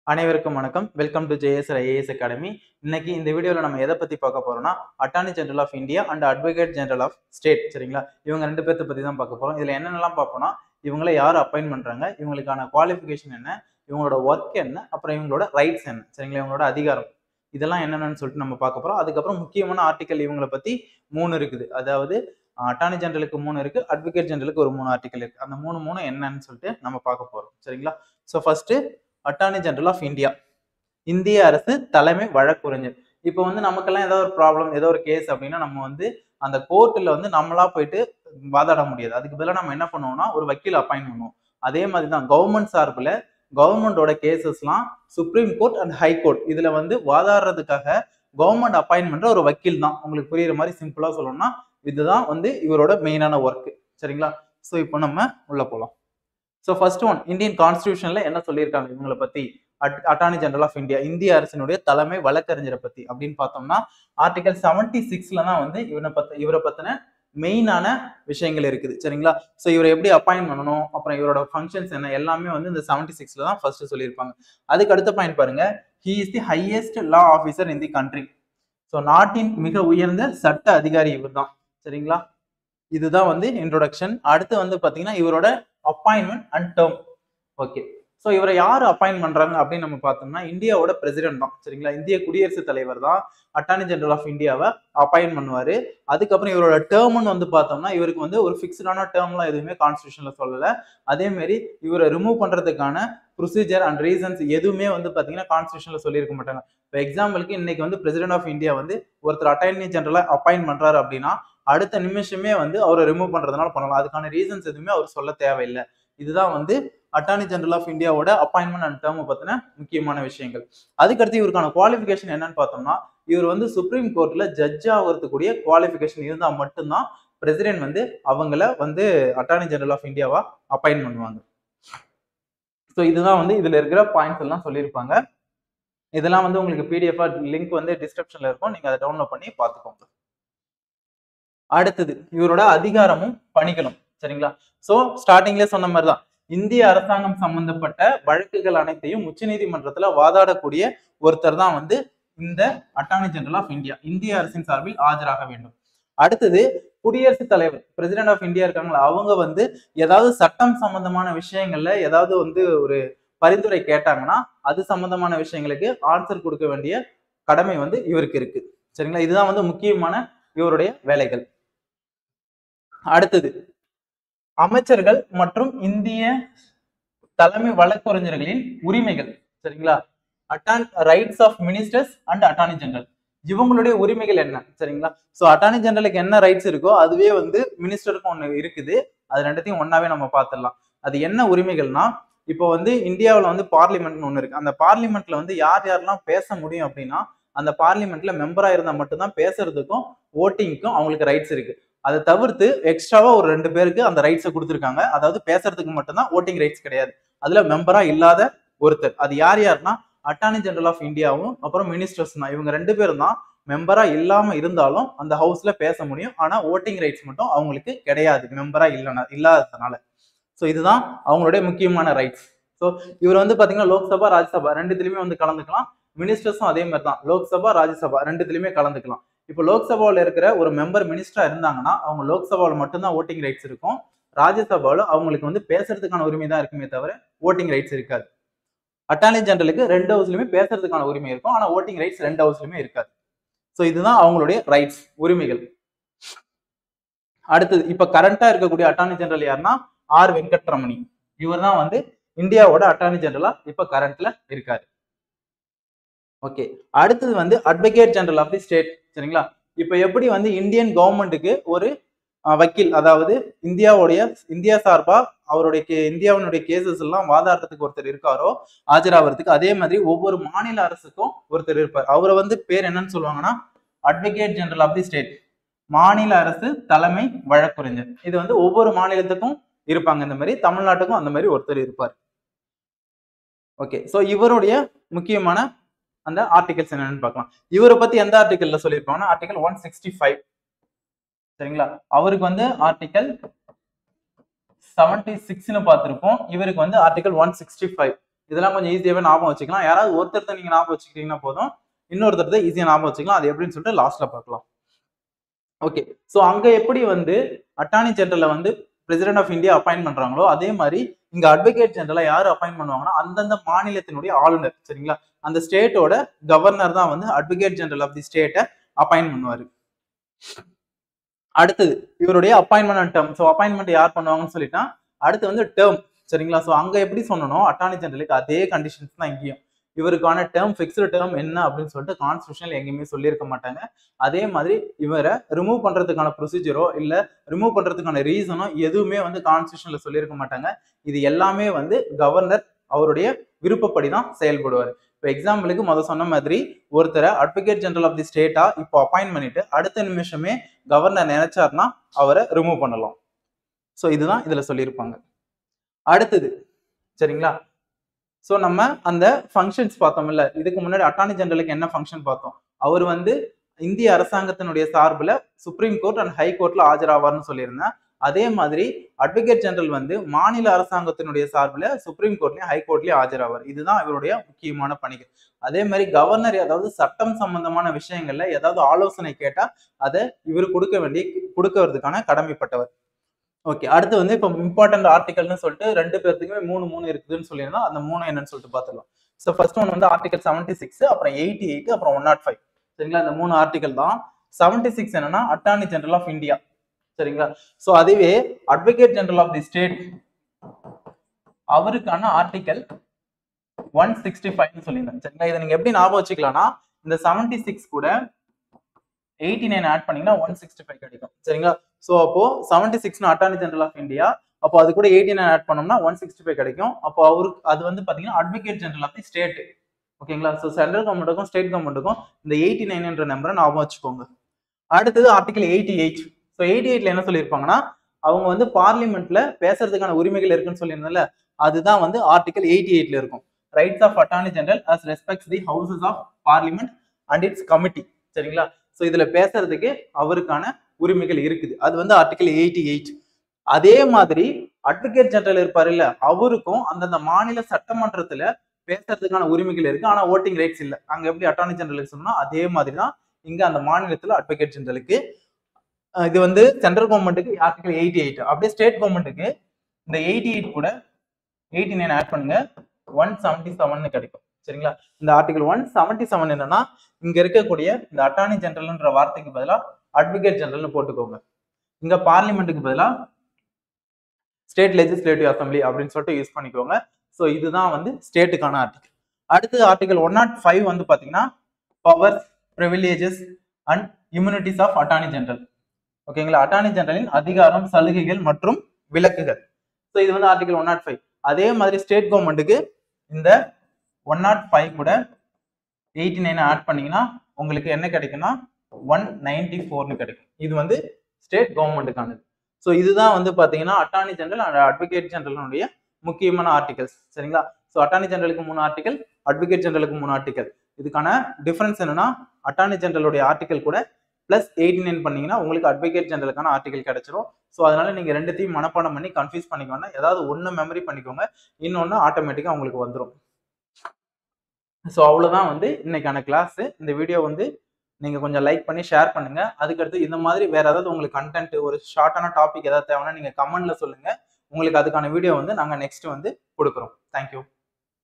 அனைவருக்கும் வணக்கம் welcome to JSR IAS academy இன்னைக்கு இந்த வீடியோவில் நம்ம எதை பற்றி பார்க்க போறோம்னா attorney general of India and advocate general of state சரிங்களா இவங்க ரெண்டு பேர்த்த பற்றி தான் பார்க்க போகிறோம் இதில் என்னென்னலாம் பார்ப்போம்னா இவங்கள யார் அப்பாயின்ட் பண்ணுறாங்க இவங்களுக்கான குவாலிஃபிகேஷன் என்ன இவங்களோட ஒர்க் என்ன அப்புறம் இவங்களோட ரைட்ஸ் என்ன சரிங்களா இவங்களோட அதிகாரம் இதெல்லாம் என்னென்னு சொல்லிட்டு நம்ம பார்க்க போகிறோம் அதுக்கப்புறம் முக்கியமான ஆர்டிக்கல் இவங்களை பற்றி மூணு இருக்குது அதாவது அட்டார்னி ஜெனரலுக்கு மூணு இருக்கு அட்வொகேட் ஜெனரலுக்கு ஒரு மூணு ஆர்டிக்கல் இருக்கு அந்த மூணு மூணு என்னன்னு சொல்லிட்டு நம்ம பார்க்க போறோம் சரிங்களா so first attorney general of India இந்திய அரசு தலைமை வழக்குரைஞர் இப்போ வந்து நமக்கெல்லாம் ஏதோ ஒரு ப்ராப்ளம் ஏதோ ஒரு கேஸ் அப்படின்னா நம்ம வந்து அந்த கோர்ட்டில் வந்து நம்மளா போயிட்டு வாதாட முடியாது அதுக்கு பதிலாக நம்ம என்ன பண்ணுவோம்னா ஒரு வக்கீல் அப்பாயின்ட் பண்ணுவோம் அதே மாதிரி தான் கவர்மெண்ட் சார்பில் கவர்மெண்டோட கேசஸ்லாம் supreme court and high court இதுல வந்து வாதாடுறதுக்காக கவர்மெண்ட் அப்பாயின்ட் பண்ற ஒரு வக்கீல் தான் உங்களுக்கு புரியுற மாதிரி சிம்பிளா சொல்லணும்னா இதுதான் வந்து இவரோட மெயினான ஒர்க் சரிங்களா ஸோ இப்போ நம்ம உள்ள போகலாம் ஸோ ஃபர்ஸ்ட் ஒன் இந்தியன் கான்ஸ்டியூஷன்ல என்ன சொல்லியிருக்காங்க இவங்களை பத்தி அட்டார்னி ஜெனரல் ஆஃப் இந்தியா இந்திய அரசினுடைய தலைமை வழக்கறிஞரை பத்தி அப்படின்னு பார்த்தோம்னா ஆர்டிகல் செவன்டி சிக்ஸ்ல தான் வந்து இவனை பத்த இவரை பத்தின மெயினான விஷயங்கள் இருக்குது சரிங்களா ஸோ இவரை எப்படி அப்பாயின்ட் பண்ணணும் அப்புறம் இவரோட ஃபங்க்ஷன்ஸ் என்ன எல்லாமே வந்து இந்த செவன்டி சிக்ஸ்ல தான் ஃபர்ஸ்ட் சொல்லியிருப்பாங்க அதுக்கு அடுத்த பாயிண்ட் பாருங்க he is the highest law officer in the country so நாட்டின் மிக உயர்ந்த சட்ட அதிகாரி இவர் தான் சரிங்களா இதுதான் வந்து இன்ட்ரோடக்ஷன் அடுத்து வந்து பாத்தீங்கன்னா இவரோட appointment and term okay so இவரை யார் அப்பாயின்ட் பண்றாங்க அப்படின்னு நம்ம பார்த்தோம்னா இந்தியாவோட பிரசிடென்ட் தான் சரிங்களா இந்திய குடியரசுத் தலைவர் தான் அட்டார்னி ஜெனரல் ஆஃப் இந்தியாவை அப்பாயின்ட் பண்ணுவாரு அதுக்கப்புறம் இவரோட டேர்ம்னு வந்து பார்த்தோம்னா இவருக்கு வந்து ஒரு ஃபிக்ஸ்டான டேர்ம்லாம் எதுவுமே கான்ஸ்டியூஷன்ல சொல்லலை அதே மாதிரி இவரை ரிமூவ் பண்றதுக்கான ப்ரொசீஜர் அண்ட் ரீசன்ஸ் எதுவுமே வந்து பார்த்தீங்கன்னா கான்ஸ்டியூஷன்ல சொல்லியிருக்க மாட்டாங்க இப்போ எக்ஸாம்பிளுக்கு இன்னைக்கு வந்து பிரசிடென்ட் ஆஃப் இந்தியா வந்து ஒருத்தர் அட்டார்னி ஜெனரலா அப்பாயின்ட் பண்றாரு அப்படின்னா அடுத்த நிமிஷமே வந்து அவரை ரிமூவ் பண்றதுனால பண்ணலாம் அதுக்கான ரீசன்ஸ் எதுவுமே அவர் சொல்ல தேவையில்லை இதுதான் வந்து அட்டார்னி ஜெனரல் ஆஃப் இந்தியாவோட அப்பாயின்மெண்ட் அண்ட் டேர்ம் பத்தின முக்கியமான விஷயங்கள் அதுக்கடுத்து இவருக்கான குவாலிஃபிகேஷன் என்னன்னு பார்த்தோம்னா இவர் வந்து சுப்ரீம் கோர்ட்ல ஜட்ஜ் ஆகிறதுக்கூடிய குவாலிஃபிகேஷன் இருந்தால் மட்டும்தான் பிரசிடென்ட் வந்து அவங்கள வந்து அட்டார்னி ஜெனரல் ஆஃப் இந்தியாவா அப்பாயின்ட் பண்ணுவாங்க ஸோ இதுதான் வந்து இதுல இருக்கிற பாயிண்ட்ஸ் எல்லாம் சொல்லியிருப்பாங்க இதெல்லாம் வந்து உங்களுக்கு பிடிஎஃப் லிங்க் வந்து டிஸ்கிரிப்ஷன்ல இருக்கும் நீங்க அதை டவுன்லோட் பண்ணி பார்த்துக்கோங்க அடுத்தது இவரோட அதிகாரமும் பணிகளும் சரிங்களா சோ ஸ்டார்டிங்ல சொன்ன மாதிரி தான் இந்திய அரசாங்கம் சம்பந்தப்பட்ட வழக்குகள் அனைத்தையும் உச்சநீதிமன்றத்துல வாதாடக்கூடிய ஒருத்தர் தான் வந்து இந்த அட்டார்னி ஜெனரல் ஆஃப் இந்தியா இந்திய அரசின் சார்பில் ஆஜராக வேண்டும் அடுத்தது குடியரசுத் தலைவர் பிரசிடென்ட் ஆஃப் இந்தியா இருக்காங்களா அவங்க வந்து ஏதாவது சட்டம் சம்பந்தமான விஷயங்கள்ல ஏதாவது வந்து ஒரு பரிந்துரை கேட்டாங்கன்னா அது சம்பந்தமான விஷயங்களுக்கு ஆன்சர் கொடுக்க வேண்டிய கடமை வந்து இவருக்கு இருக்கு சரிங்களா இதுதான் வந்து முக்கியமான இவருடைய வேலைகள் அடுத்தது அமைச்சர்கள் மற்றும் இந்திய தலைமை வழக்கறிஞர்களின் உரிமைகள் சரிங்களா அட்டான் rights of ministers and attorney general இவங்களுடைய உரிமைகள் என்ன சரிங்களா ஸோ அட்டார்னி ஜெனரலுக்கு என்ன ரைட்ஸ் இருக்கோ அதுவே வந்து மினிஸ்டருக்கும் ஒன்று இருக்குது அது ரெண்டுத்தையும் ஒன்னாவே நம்ம பார்த்துடலாம் அது என்ன உரிமைகள்னா இப்போ வந்து இந்தியாவில் வந்து பார்லிமெண்ட்னு ஒன்று இருக்கு அந்த பார்லிமெண்ட்ல வந்து யார் யாரெல்லாம் பேச முடியும் அப்படின்னா அந்த பார்லிமெண்ட்ல மெம்பரா இருந்தால் மட்டும்தான் பேசுறதுக்கும் ஓட்டிங்க்கும் அவங்களுக்கு ரைட்ஸ் இருக்கு அதை தவிர்த்து எக்ஸ்ட்ராவா ஒரு ரெண்டு பேருக்கு அந்த ரைட்ஸை கொடுத்துருக்காங்க அதாவது பேசுறதுக்கு மட்டும்தான் ஓட்டிங் ரைட்ஸ் கிடையாது அதுல மெம்பரா இல்லாத ஒருத்தர் அது யார் யாருன்னா அட்டார்னி ஜெனரல் ஆஃப் இந்தியாவும் அப்புறம் மினிஸ்டர்ஸ் தான் இவங்க ரெண்டு பேரும் தான் மெம்பரா இல்லாம இருந்தாலும் அந்த ஹவுஸ்ல பேச முடியும் ஆனா ஓட்டிங் ரைட்ஸ் மட்டும் அவங்களுக்கு கிடையாது மெம்பரா இல்லைனா இல்லாததுனால ஸோ இதுதான் அவங்களுடைய முக்கியமான ரைட்ஸ் ஸோ இவர் வந்து பாத்தீங்கன்னா லோக்சபா ராஜ்யசபா ரெண்டுத்துலயுமே வந்து கலந்துக்கலாம் மினிஸ்டர்ஸும் அதே மாதிரி தான் லோக்சபா ராஜ்யசபா ரெண்டுத்துலயுமே கலந்துக்கலாம் இப்போ லோக்சபாவில் இருக்கிற ஒரு மெம்பர் மினிஸ்டரா இருந்தாங்கன்னா அவங்க லோக்சபாவில் மட்டும்தான் ஓட்டிங் ரைட்ஸ் இருக்கும் ராஜ்யசபாவில் அவங்களுக்கு வந்து பேசுறதுக்கான உரிமை தான் இருக்குமே தவிர ஓட்டிங் ரைட்ஸ் இருக்காது அட்டார்னி ஜெனரலுக்கு ரெண்டு ஹவுஸ்லயுமே பேசுறதுக்கான உரிமை இருக்கும் ஆனா ஓட்டிங் ரைட்ஸ் ரெண்டு ஹவுஸ்லயுமே இருக்காது ஸோ இதுதான் அவங்களுடைய ரைட்ஸ் உரிமைகள் அடுத்தது இப்ப கரண்டா இருக்கக்கூடிய அட்டார்னி ஜெனரல் யாருன்னா ஆர் வெங்கட்ரமணி இவர் தான் வந்து இந்தியாவோட அட்டார்னி ஜெனரலா இப்ப கரண்ட்ல இருக்காரு ஓகே அடுத்தது வந்து advocate general of the state சரிங்களா இப்போ எப்படி வந்து இந்தியன் கவர்மெண்ட்டுக்கு ஒரு வக்கீல் அதாவது இந்தியாவுடைய இந்தியா சார்பா அவருடைய கே இந்தியாவினுடைய கேசஸ் எல்லாம் வாதாடுறதுக்கு ஒருத்தர் இருக்காரோ ஆஜராகிறதுக்கு அதே மாதிரி ஒவ்வொரு மாநில அரசுக்கும் ஒருத்தர் இருப்பார் அவரை வந்து பேர் என்னன்னு சொல்லுவாங்கன்னா advocate general of the state மாநில அரசு தலைமை வழக்குரைஞர் இது வந்து ஒவ்வொரு மாநிலத்துக்கும் இருப்பாங்க இந்த மாதிரி தமிழ்நாட்டுக்கும் அந்த மாதிரி ஒருத்தர் இருப்பார் ஓகே ஸோ இவருடைய முக்கியமான அந்த ஆர்டிகல்ஸ் என்னன்னு பார்க்கலாம் இவரை பத்தி எந்த ஆர்டிகல்ல சொல்லியிருப்பாங்கன்னா ஆர்டிகல் ஒன் சிக்ஸ்டி ஃபைவ் சரிங்களா அவருக்கு வந்து ஆர்டிகல் செவன்டி சிக்ஸ்னு பார்த்திருப்போம் இவருக்கு வந்து ஆர்டிகல் ஒன் சிக்ஸ்டி ஃபைவ் இதெல்லாம் கொஞ்சம் ஈஸியாவே ஞாபகம் வச்சுக்கலாம் யாராவது ஒருத்தர் நீங்க ஞாபகம் வச்சுக்கிட்டீங்கன்னா போதும் இன்னொருத்தர் ஈஸியா ஞாபகம் வச்சுக்கலாம் அது எப்படின்னு சொல்லிட்டு லாஸ்ட்ல பார்க்கலாம் ஓகே ஸோ அங்க எப்படி வந்து அட்டார்னி ஜெனரலை வந்து பிரசிடென்ட் ஆஃப் இந்தியா அப்பாயின்ட் பண்றாங்களோ அதே மாதிரி இங்க அட்வொகேட் ஜெனரலா யார் அப்பாயின்ட் பண்ணுவாங்கன்னா அந்தந்த மாநிலத்தினுடைய ஆளுநர் சரிங்களா அந்த ஸ்டேட்டோட கவர்னர் தான் வந்து அட்வொகேட் ஜெனரல் ஆஃப் தி ஸ்டேட்டை அப்பாயின்ட் பண்ணுவாரு அடுத்தது இவருடைய appointment and term so appointment யார் பண்ணுவாங்கன்னு சொல்லிட்டா அடுத்து வந்து டேர்ம் சரிங்களா ஸோ அங்க எப்படி சொன்னனோ அட்டார்னி ஜெனரலுக்கு அதே கண்டிஷன்ஸ் தான் இங்கேயும் இவருக்கான டேர்ம் ஃபிக்ஸ்டு டேர்ம் என்ன அப்படின்னு சொல்லிட்டு கான்ஸ்டியூஷனில் எங்கேயுமே சொல்லியிருக்க மாட்டாங்க அதே மாதிரி இவரை ரிமூவ் பண்றதுக்கான ப்ரொசீஜரோ இல்ல ரிமூவ் பண்றதுக்கான ரீசனோ எதுவுமே வந்து கான்ஸ்டியூஷன்ல சொல்லியிருக்க மாட்டாங்க இது எல்லாமே வந்து கவர்னர் அவருடைய விருப்பப்படி தான் செயல்படுவார் இப்போ எக்ஸாம்பிளுக்கு முதல் சொன்ன மாதிரி ஒருத்தரை அட்வொகேட் ஜெனரல் ஆஃப் தி ஸ்டேட்டா இப்போ அப்பாயின்ட் பண்ணிட்டு அடுத்த நிமிஷமே கவர்னர் நினைச்சாருன்னா அவரை ரிமூவ் பண்ணலாம் ஸோ இதுதான் இதுல சொல்லியிருப்பாங்க அடுத்தது சரிங்களா ஸோ நம்ம அந்த ஃபங்க்ஷன்ஸ் பார்த்தோம்ல இதுக்கு முன்னாடி அட்டார்னி ஜெனரலுக்கு என்ன ஃபங்க்ஷன் பார்த்தோம் அவர் வந்து இந்திய அரசாங்கத்தினுடைய சார்பில் சுப்ரீம் கோர்ட் அண்ட் ஹை கோர்ட்ல ஆஜராவார்னு சொல்லியிருந்தேன் அதே மாதிரி அட்வொகேட் ஜெனரல் வந்து மாநில அரசாங்கத்தினுடைய சார்பில் சுப்ரீம் கோர்ட்லயும் ஹை கோர்ட்லயும் ஆஜராவார் இதுதான் இவருடைய முக்கியமான பணிகள் அதே மாதிரி கவர்னர் ஏதாவது சட்டம் சம்பந்தமான விஷயங்கள்ல ஏதாவது ஆலோசனை கேட்டா அதை இவர் கொடுக்க வேண்டிய கொடுக்கறதுக்கான கடமைப்பட்டவர் ஓகே அடுத்து வந்து இப்போ இம்பார்ட்டன்ட் ஆர்டிகல்னு சொல்லிட்டு ரெண்டு பேர்த்துக்குமே மூணு மூணு இருக்குதுன்னு சொல்லியிருந்தோம் அந்த மூணு என்னன்னு சொல்லிட்டு பார்த்துக்கலாம் ஸோ ஃபர்ஸ்ட் ஒன் வந்து ஆர்டிகல் செவன்டி சிக்ஸ் அப்புறம் எயிட்டி எயிட் அப்புறம் ஒன் நாட் ஃபைவ் சரிங்களா இந்த மூணு ஆர்டிகல் தான் செவன்டி சிக்ஸ் என்னன்னா அட்டார்னி ஜெனரல் ஆஃப் இந்தியா சரிங்களா ஸோ அதுவே advocate general of the state அவருக்கான ஆர்டிகல் ஒன் சிக்ஸ்டி ஃபைவ்னு சொல்லியிருந்தேன் சரிங்களா இதை நீங்க எப்படி ஞாபகம் வச்சுக்கலாம்னா இந்த செவன்டி சிக்ஸ் கூட எயிட்டி நைன் ஆட் பண்ணீங்கன்னா ஒன் சிக்ஸ்டி ஃபைவ் கிடைக்கும் சரிங்களா ஸோ அப்போ செவன்டி சிக்ஸ்னு அட்டார்னி ஜெனரல் ஆஃப் இந்தியா அப்போ அது கூட எயிட்டி நைன் ஆட் பண்ணோம்னா ஒன் சிக்ஸ்டி ஃபைவ் கிடைக்கும் அப்போ அவருக்கு அது வந்து பார்த்தீங்கன்னா advocate general of the state ஓகேங்களா ஸோ சென்ட்ரல் கவர்மெண்ட்டுக்கும் ஸ்டேட் கவர்மெண்ட்டுக்கும் இந்த எயிட்டி நைன்ன்ற நம்பரை ஞாபகம் வச்சுக்கோங்க அடுத்தது article eighty eight so eighty எயிட்ல என்ன சொல்லியிருப்பாங்கன்னா அவங்க வந்து பார்லிமெண்ட்ல பேசுறதுக்கான உரிமைகள் இருக்குன்னு சொல்லியிருந்தல அதுதான் வந்து ஆர்டிகல் எயிட்டி எயிட்ல இருக்கும் rights of attorney general as respects the houses of parliament and its committee சரிங்களா ஸோ இதுல பேசுறதுக்கு அவருக்கான உரிமைகள் இருக்குது அது வந்து ஆர்டிகல் எயிட்டி எயிட் அதே மாதிரி அட்வொகேட் ஜெனரல் இருப்பாரு இல்ல அவருக்கும் அந்தந்த மாநில சட்டமன்றத்துல பேசுறதுக்கான உரிமைகள் இருக்கு ஆனா ஓட்டிங் ரைட்ஸ் இல்ல அங்க எப்படி அட்டார்னி ஜெனரலுக்கு சொன்னா அதே மாதிரி தான் இங்க அந்த மாநிலத்துல அட்வொகேட் ஜெனரலுக்கு அஹ் இது வந்து சென்ட்ரல் கவர்மெண்ட்டுக்கு ஆர்டிகல் எயிட்டி எயிட் அப்படியே ஸ்டேட் கவர்மெண்ட்டுக்கு இந்த எயிட்டி எயிட் கூட எயிட்டி நைன் ஆட் பண்ணுங்க ஒன் செவன்டி செவன் கிடைக்கும் சரிங்களா இந்த ஆர்டிகல் ஒன் செவன்டி செவன் என்னன்னா இங்க இருக்கக்கூடிய இந்த அட்டார்னி ஜெனரல்ன்ற வார்த்தைக்கு பதிலா அட்வொகேட் ஜெனரல்னு போட்டுக்கோங்க இங்க பார்லிமெண்ட்டுக்கு பதிலா ஸ்டேட் லெஜிஸ்லேட்டிவ் அசம்பிளி அப்படின்னு சொல்லிட்டு யூஸ் பண்ணிக்கோங்க ஸோ இதுதான் வந்து ஸ்டேட்டுக்கான ஆர்டிகல் அடுத்து ஆர்டிகல் ஒன் நாட் ஃபைவ் வந்து பாத்தீங்கன்னா powers privileges and immunities of attorney general ஓகேங்களா அட்டார்னி ஜெனரலின் அதிகாரம் சலுகைகள் மற்றும் விலக்குகள் ஸோ இது வந்து ஆர்டிகல் ஒன் நாட் ஃபைவ் அதே மாதிரி ஸ்டேட் கவர்மெண்ட்டுக்கு இந்த ஒன் நாட் ஃபைவ் கூட எயிட்டி நைன் ஆட் பண்ணீங்கன்னா உங்களுக்கு என்ன கிடைக்கும்னா ஒன் நைன்டி ஃபோர்னு கிடைக்கும் இது வந்து ஸ்டேட் கவர்மெண்ட்டுக்கானது ஸோ இதுதான் வந்து பார்த்தீங்கன்னா அட்டார்னி ஜெனரல் அண்ட் அட்வொகேட் ஜெனரலுடைய முக்கியமான ஆர்டிகல்ஸ் சரிங்களா ஸோ அட்டார்னி ஜெனரலுக்கு மூணு ஆர்டிகல் அட்வொகேட் ஜெனரலுக்கு மூணு ஆர்டிகல் இதுக்கான டிஃபரன்ஸ் என்னன்னா அட்டார்னி ஜெனரலுடைய ஆர்டிகல் கூட பிளஸ் எயிட்டி நைன் பண்ணீங்கன்னா உங்களுக்கு அட்வொகேட் ஜெனரலுக்கான ஆர்டிகல் கிடைச்சிரும் ஸோ அதனால நீங்க ரெண்டுத்தையும் மனப்பாடம் பண்ணி கன்ஃபியூஸ் பண்ணிக்கோங்க ஏதாவது ஒன்று மெமரி பண்ணிக்கோங்க இன்னொன்று ஆட்டோமேட்டிக்காக உங்களுக்கு வந்துடும் ஸோ அவ்வளோதான் வந்து இன்னைக்கான கிளாஸ் இந்த வீடியோ வந்து நீங்க கொஞ்சம் லைக் பண்ணி ஷேர் பண்ணுங்க அதுக்கடுத்து இந்த மாதிரி வேற ஏதாவது உங்களுக்கு கண்டென்ட் ஒரு ஷார்ட்டான டாபிக் ஏதாவது தேவைன்னா நீங்க கமெண்ட்ல சொல்லுங்க உங்களுக்கு அதுக்கான வீடியோ வந்து நாங்கள் நெக்ஸ்ட் வந்து கொடுக்குறோம் தேங்க்யூ